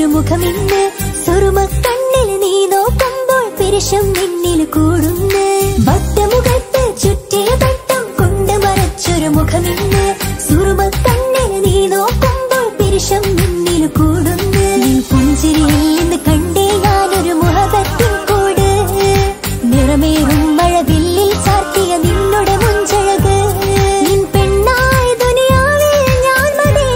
മറച്ചൊരു മുഖമിന്ന് സുറുമ കണ്ണിൽ നീ നോക്കുമ്പോൾ പിരിശം നിന്നിൽ കൂടുന്നു വട്ടമുഖത്ത് ചുറ്റിയ തട്ടം കൊണ്ട് മറച്ചൊരു മുഖമിന്ന് സുറുമ കണ്ണിൽ നീ നോക്കുമ്പോൾ പിരിശം നിന്നിൽ കൂടുന്നു നിൻ പുഞ്ചിരിയിൽ നിന്ന് കണ്ടേ ഞാനൊരു മുഖത്തിൻ കൂട് നിറമേറും മഴവില്ലിൽ ചാർത്തിയ നിന്നുടെ മുഞ്ചഴക് നിൻ പെണ്ണായ ദുനിയാവിൽ ഞാൻ മതി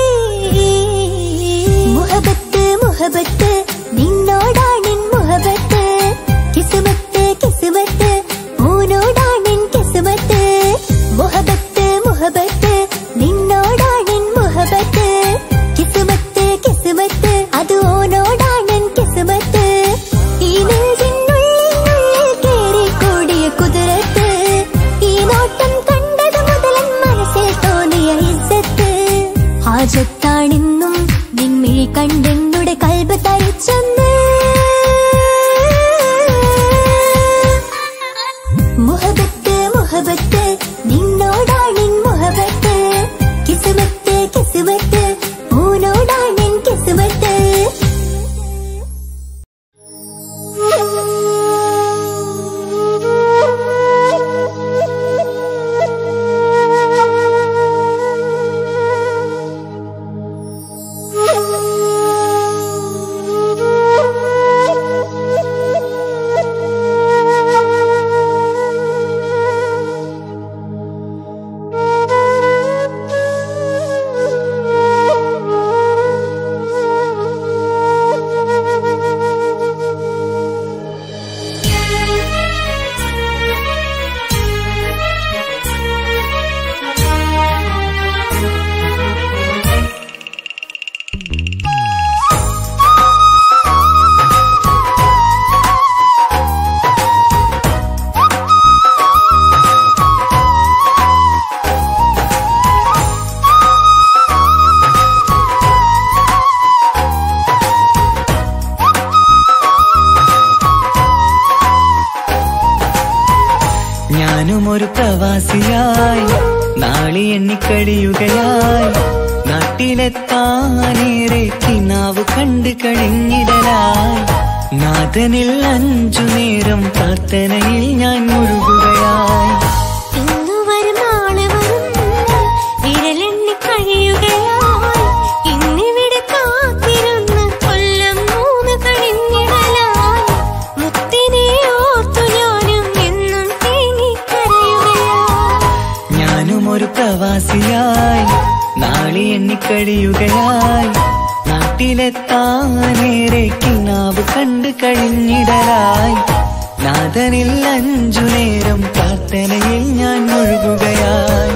മുഹബത്ത് മുഹബത്ത് നിന്നോടാണിൻ മുഹബത്ത് കിസ്മത്ത് കിസ്മത്ത് ഓനോടാണിൻ കിസ്മത്ത് മുഹബത്ത് മുഹബത്ത് നിന്നോടാണിൻ മുഹബത്ത് കിസ്മത്ത് കിസ്മത്ത് അത് ഓനോടാണിൻ കിസ്മത്ത് ഈ നെഞ്ചിനുള്ളിനുള്ളിൽ കേറിക്കൂടിയ കുതിരത്ത് ഈ നോട്ടം കണ്ടത് മുതലൻ മനസ്സിൽ തോന്നിയ ഇസ്സത്ത് ഹാജത്താണെന്നും നിൻമിഴി കണ്ടെന്നുടെ കൽബ് തരിച്ചെന്ന് മുഹബത്ത് മുഹബത്ത് നിന്നോടാണിൻ മുഹബത്ത് കിസ്മത്ത് കിസ്മത്ത് ഊനോടാണിൻ കിസ്മത്ത് ഞാനും ഒരു പ്രവാസിയായി നാളി എണ്ണിക്കഴിയുകയായി നാട്ടിലെത്താനേറെ കിനാവ് കണ്ട് കഴിഞ്ഞിടലായി നാഥനിൽ അഞ്ചു നേരം പ്രാർത്ഥനയിൽ ഞാൻ മുഴുകുകയായി ഇന്നു വരും നാളെ വരും വിരലെണ്ണി കഴിയുകയായി ഇന്നിവിടെ കാത്തിരുന്ന് കൊല്ലം മൂന്ന് കഴിഞ്ഞിടലായി മുത്തിനെ ഓർത്തു ഞാനും എന്നും തേങ്ങിക്കരയുകയായി ഞാനും ഒരു പ്രവാസിയായി നാളി എണ്ണിക്കഴിയുകയായി നാട്ടിലെത്താനേറെ കിനാവ് കണ്ട് കഴിഞ്ഞിടലായി നാഥനിൽ അഞ്ചു നേരം പ്രാർത്ഥനയിൽ ഞാൻ മുഴുകുകയായി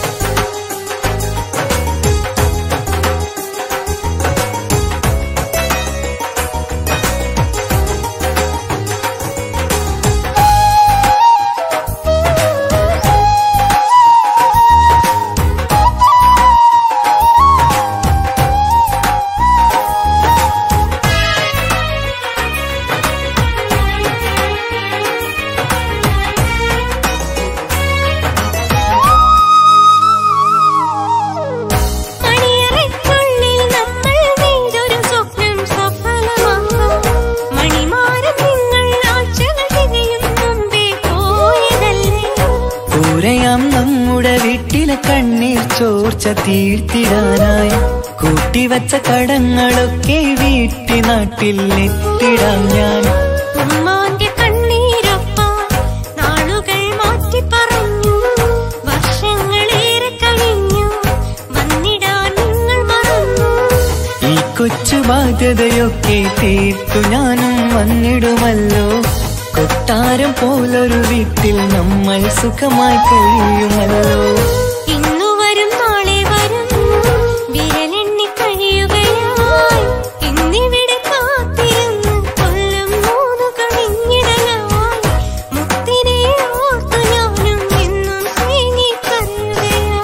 മണിയറയ്ക്കുള്ളിൽ നമ്മൾ നെയ്തൊരു സ്വപ്നം സഫലമാക്കാം മണിമാരം നിങ്ങൾ ആഴ്ചകൾ തികയും മുമ്പേ പോയതല്ലേ കൂരയാം നമ്മുടെ വീട്ടിലെ കണ്ണീർ ചോർച്ച തീർത്തിടാനായി കൂട്ടിവച്ച കടങ്ങളൊക്കെ വീട്ടി നാട്ടിൽ എത്തിടാം ഞാൻ ഉമ്മാന്റെ കണ്ണീരൊപ്പാൻ നാളുകൾ മാറ്റി പറഞ്ഞു വർഷങ്ങളേറെ കഴിഞ്ഞു വന്നിടാൻ നിങ്ങൾ മറന്നു ഈ കൊച്ചു ബാധ്യതയൊക്കെ തീർത്തു ഞാനും വന്നിടുമല്ലോ കൊട്ടാരം പോലൊരു വീട്ടിൽ നമ്മൾ സുഖമായി കഴിയുമല്ലോ ഇന്നു വരും നാളെ വരും വിരലെണ്ണി കഴിയുകയായി ഇന്നിവിടെ കാത്തിരുന്ന് കൊല്ലം മൂന്നു കഴിഞ്ഞിടലായി മുത്തിനെ ഓർത്തു ഞാനും എന്നും തേങ്ങിക്കരയുകയായി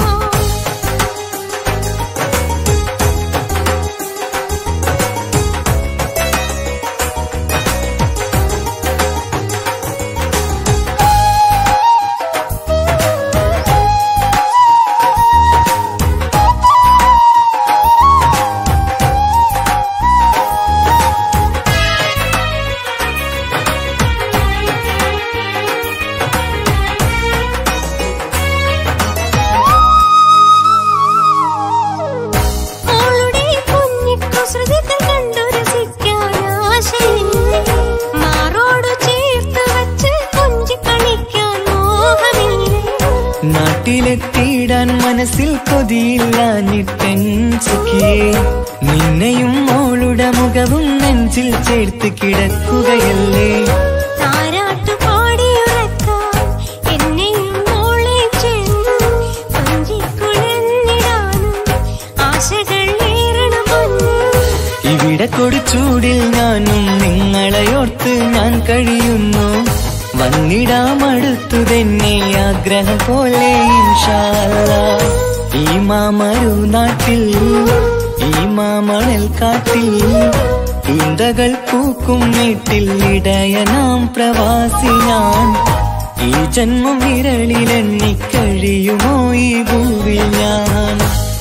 മനസ്സിൽ കൊതിയില്ലാഞ്ഞിട്ടൻ സുഖിയേ നിന്നെയും മോളുടെ മുഖവും നെഞ്ചിൽ ചേർത്ത് കിടക്കുകയല്ലേ താരാട്ടു പാടിയുറക്കാൻ എന്നെയും മോളെ ചെന്ന് കൊഞ്ചിക്കുഴഞ്ഞിടാനും ആശകൾ ഏറണം പൊന്ന് ഇവിടെ കൊടുച്ചൂടിൽ ഞാനും നിങ്ങളെയോർത്ത് ഞാൻ കഴിയുന്നു വന്നിടാമടുത്തു തന്നെ ആഗ്രഹം പോലെ ഇൻഷാ അല്ലാ. ഈ മാമരു നാട്ടിൽ ഈ മാമണൽ കാട്ടിൽ ചിന്തകൾ പൂക്കും വീട്ടിൽ ഇടയനാം പ്രവാസി ഞാൻ ഈ ജന്മം വിരളിലെണ്ണി കഴിയുമോ ഈ ഭൂവിൽ ഞാൻ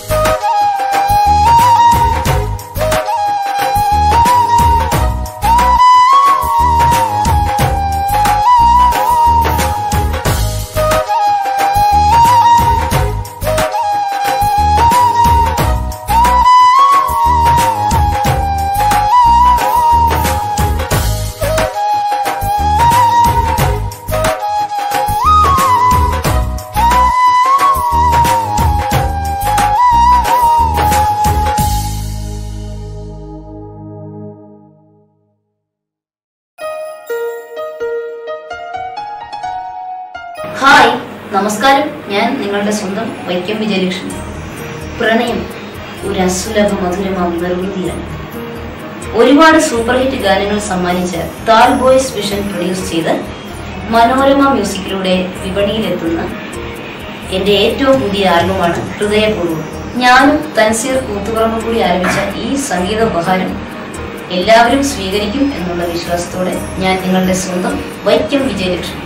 ഹായ് നമസ്കാരം ഞാൻ നിങ്ങളുടെ സ്വന്തം വൈക്കം വിജയലക്ഷ്മി പ്രണയം ഒരു അസുലഭ മധുരമാം നിർവൃതിയാണ് ഒരുപാട് സൂപ്പർ ഹിറ്റ് ഗാനങ്ങൾ സമ്മാനിച്ച താൽ ബോയ്സ് വിഷൻ പ്രൊഡ്യൂസ് ചെയ്ത് മനോരമ മ്യൂസിക്കിലൂടെ വിപണിയിലെത്തുന്ന എന്റെ ഏറ്റവും പുതിയ ആൽബമാണ് ഹൃദയപൂർവ്വം ഞാനും തൻസീർ കൂത്തുപറമ്പും കൂടി ആരംഭിച്ച ഈ സംഗീത ഉപഹാരം എല്ലാവരും സ്വീകരിക്കും എന്നുള്ള വിശ്വാസത്തോടെ ഞാൻ നിങ്ങളുടെ സ്വന്തം വൈക്കം വിജയലക്ഷ്മി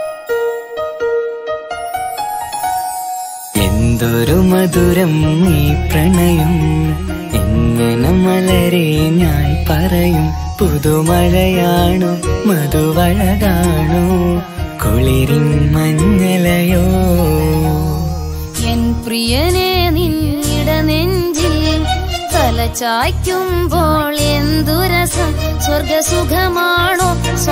എന്തൊരു മധുരം ഈ പ്രണയം എങ്ങനെ മലരെ ഞാൻ പറയും പുതുമഴയാണോ മധുവഴകാണോ കുളിരിൻ മഞ്ഞലയോ എൻ പ്രിയനെ നിന്നിട നെഞ്ചിൽ തല ചായ്ക്കുമ്പോൾ എന്തുരസം സ്വർഗസുഖമാണോ